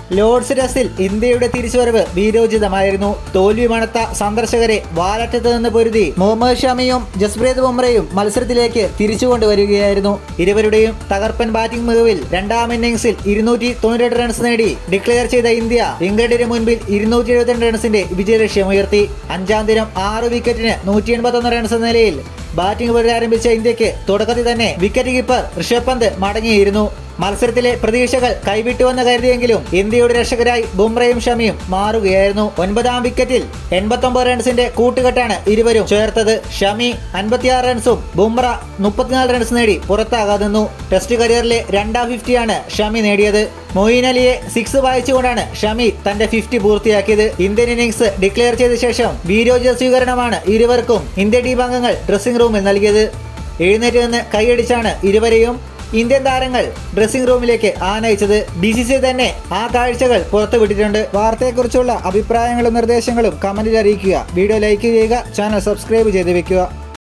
Lord's ടെസ്റ്റിൽ ഇന്ത്യയുടെ തിരിച്ചുവരവ് വീരോചിതമായിരുന്നു തോൽവി മണത്ത സന്ദർശകരെ വാലറ്റത്ത് നിന്ന് പൊരുതി മുഹമ്മദ് ഷമിയും ജസ്പ്രീത് ബുംറയും മത്സരത്തിലേക്ക് തിരിച്ചുകൊണ്ടുവരികയായിരുന്നു ഇരുവരുടെയും തകർപ്പൻ ബാറ്റിംഗ് മികവിൽ രണ്ടാം ഇന്നിംഗ്സിൽ ഇരുന്നൂറ്റി തൊണ്ണൂറ്റെട്ട് റൺസ് നേടി ഡിക്ലെയർ ചെയ്ത ഇന്ത്യ ഇംഗ്ലണ്ടിന് മുൻപിൽ ഇരുന്നൂറ്റി എഴുപത്തിരണ്ട് റൺസിന്റെ വിജയലക്ഷ്യമുയർത്തി അഞ്ചാം ദിനം ആറ് വിക്കറ്റിന് നൂറ്റി എൺപത്തൊന്ന് റൺസ് എന്ന നിലയിൽ ബാറ്റിംഗ് പുനരാരംഭിച്ച ഇന്ത്യക്ക് തുടക്കത്തിൽ തന്നെ വിക്കറ്റ് കീപ്പർ ഋഷഭ് പന്ത് മടങ്ങിയിരുന്നു മത്സരത്തിലെ പ്രതീക്ഷകൾ കൈവിട്ടുവെന്ന് കരുതിയെങ്കിലും ഇന്ത്യയുടെ രക്ഷകരായി ബുംറയും ഷമിയും മാറുകയായിരുന്നു ഒൻപതാം വിക്കറ്റിൽ എൺപത്തൊമ്പത് റൺസിന്റെ കൂട്ടുകെട്ടാണ് ഇരുവരും ചേർത്തത് ഷമി അൻപത്തിയാറ് റൺസും ബുംറ മുപ്പത്തിനാല് റൺസ് നേടി പുറത്താകാതെ നിന്നു ടെസ്റ്റ് കരിയറിലെ രണ്ടാം ഫിഫ്റ്റിയാണ് ഷമി നേടിയത് മൊയിൻ അലിയെ സിക്സ് വായിച്ചുകൊണ്ടാണ് ഷമി തന്റെ ഫിഫ്റ്റി പൂർത്തിയാക്കിയത് ഇന്ത്യൻ ഇന്നിംഗ്സ് ഡിക്ലെയർ ചെയ്ത ശേഷം വീരോചിത സ്വീകരണമാണ് ഇരുവർക്കും ഇന്ത്യൻ ടീം അംഗങ്ങൾ ഡ്രസ്സിംഗ് റൂമിൽ നൽകിയത് എഴുന്നേറ്റ് നിന്ന് കൈയടിച്ചാണ് ഇരുവരെയും ഇന്ത്യൻ താരങ്ങൾ ഡ്രസ്സിംഗ് റൂമിലേക്ക് ആനയിച്ചത് ബി സി സി തന്നെ ആ കാഴ്ചകൾ പുറത്തുവിട്ടിട്ടുണ്ട് വാർത്തയെക്കുറിച്ചുള്ള അഭിപ്രായങ്ങളും നിർദ്ദേശങ്ങളും കമന്റിൽ അറിയിക്കുക വീഡിയോ ലൈക്ക് ചെയ്യുക ചാനൽ സബ്സ്ക്രൈബ് ചെയ്ത് വെക്കുക